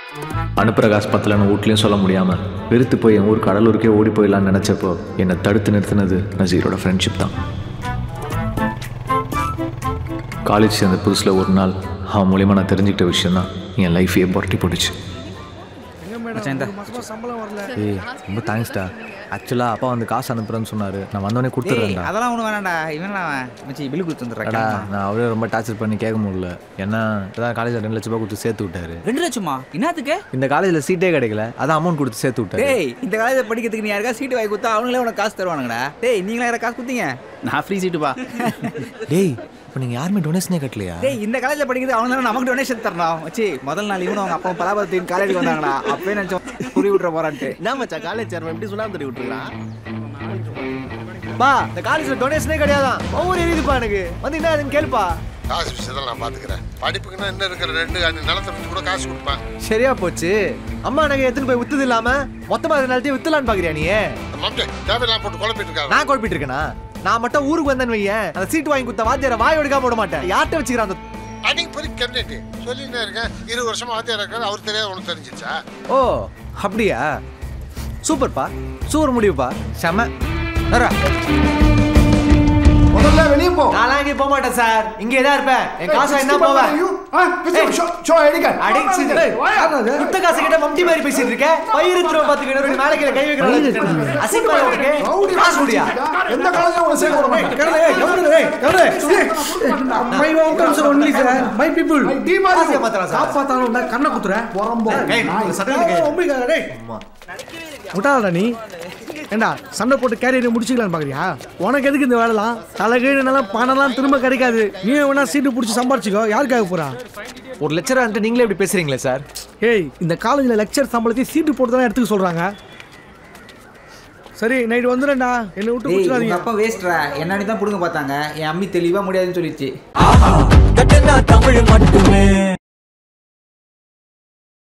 அனுப்பிரகாஷ் பத்தலன்னு வீட்லேயும் சொல்ல முடியாமல் வெறுத்து போய் என் ஊர் கடலூருக்கே ஓடி போயிடலான்னு நினச்சப்போ என்னை தடுத்து நிறுத்தினது நசீரோட ஃப்ரெண்ட்ஷிப் தான் காலேஜ் சேர்ந்த புதுசில் ஒரு நாள் அவன் மூலியமாக நான் தெரிஞ்சுக்கிட்ட விஷயம் தான் என் லைஃபையே புரட்டி போட்டுச்சு ஏய் ரொம்ப தேங்க்ஸ்டா ஆக்சுவலாக அப்பா வந்து காசு அனுப்புறேன்னு சொன்னார் நான் வந்தோடனே கொடுத்துட்றேன்டா அதெல்லாம் ஒன்றும் வேணாம்டா இவன் அவன் மச்சி பில்லு கொடுத்து அடா வந்துடுறேன் நான் அவரே ரொம்ப டார்ச்சர் பண்ணி கேட்க முடியல ஏன்னா அதான் காலேஜில் ரெண்டு லட்ச ரூபாய் கொடுத்து சேர்த்து விட்டாரு ரெண்டு லட்சமா என்னத்துக்கு இந்த காலேஜில் சீட்டே கிடைக்கல அதான் அமௌண்ட் கொடுத்து சேர்த்து விட்டாரு டேய் இந்த காலேஜ் படிக்கிறதுக்கு நீ யாருக்கா சீட்டு வாங்கி கொடுத்தா அவங்களே உனக்கு காசு தருவானுங்கடா டேய் நீங்களா யாரா காசு கொடுத்தீங்க நான் ஃப்ரீ சீட்டுப்பா டேய் இப்போ நீங்கள் யாருமே டொனேஷனே கட்டலையா டேய் இந்த காலேஜ்ல படிக்கிறது அவங்க தானே நமக்கு டொனேஷன் தரணும் மச்சி முதல் நாள் இவனும் அவங்க அப்பா பலாபத்தின் காலேஜுக்கு வந்தாங்கடா அப்பவே நினைச்சோம் புரி விட்டுற போறான்ட்டு என்ன மச்சான் காலேஜ் சேர்மன் எப்படி சுண்ணாம்பு தட்டி விட்டுருக்கான் பா இந்த காலேஜில் டொனேஷனே கிடையாதான் ஒவ்வொரு எரியுதுப்பா எனக்கு வந்து என்ன அதுன்னு கேளுப்பா காசு விஷயத்தில் நான் பார்த்துக்கிறேன் படிப்புக்குன்னா என்ன இருக்கிற ரெண்டு அஞ்சு நிலத்தை வச்சு கூட காசு கொடுப்பேன் சரியா போச்சு அம்மா நகை எடுத்துன்னு போய் வித்தது இல்லாம மொத்தமா அதை நிலத்தையும் வித்துலான்னு பாக்குறியா நீ மம்டி தேவையெல்லாம் போட்டு குழப்பிட்டு இருக்காங்க நான் குழப்பிட்டு இருக்கேனா நான் மட்டும் ஊருக்கு வந்தேன்னு வையேன் அந்த சீட் வாங்கி கொடுத்த வாத்தியார வாய் எடுக்காம விட மாட்டேன் யார்கிட்ட வச்சுக்கிறான் அந்த அன்னைக்கு போய் கேட்டு சொல்லிட்டே இருக்கேன் இருபது வருஷமா வாத்தியார் இருக்காரு அவர் தெரியாது உனக்கு தெரிஞ்சிச்சா ஓ அப்படியா சூப்பர்ப்பா சூப்பர் முடிவுப்பா செம வர்றா. முதல்ல வெளியே போ நான்லாம் இங்கே போக மாட்டேன் சார் இங்கே தான் இருப்பேன் என் காசு என்ன போவேன் அடிச்சு குத்த காசு கிட்ட மம்டி மாதிரி பேசிட்டு இருக்க பயிர் திரும்ப பாத்துக்கிட்டு ஒரு மேல கீழ கை வைக்கிறேன் அசிங்கமா உனக்கு காசு முடியா எந்த காலேஜும் உங்களை சேர்க்க விட மாட்டேன் my outcomes only sir my people tea மாதிரி காசு ஏமாத்துறான் சார். காப்பாத்தாலும் கண்ணை குத்துற புறம்போ ஏய், இந்த சட்டையில கை வை. விட்டாதடா நீ ஏண்டா சண்டை போட்டு கேரியரை முடிச்சுக்கலான்னு பாக்குறியா உனக்கு எதுக்கு இந்த வேலைலாம் தலைகீழ் நல்லா பணம்லாம் திரும்ப கிடைக்காது நீ வேணா சீட்டு பிடிச்சி சம்பாரிச்சுக்கோ யாருக்காக போறா ஒரு லெக்சரர் நீங்களே இப்படி பேசுறீங்களே சார் ஏய் இந்த காலேஜில் லெக்சர் சம்பளத்தையும் சீட்டு போட்டு தானே எடுத்துக்க சொல்றாங்க சரி நைட் வந்துடும்டா என்னை விட்டு டேய் உங்க குடிச்சிடாதீங்க அப்பா வேஸ்ட்ரா என்னாடி தான் புடுங்க பார்த்தாங்க என் அம்மி தெளிவா முடியாதுன்னு சொல்லிடுச்சு கட்டுனா தமிழ் மட்டுமே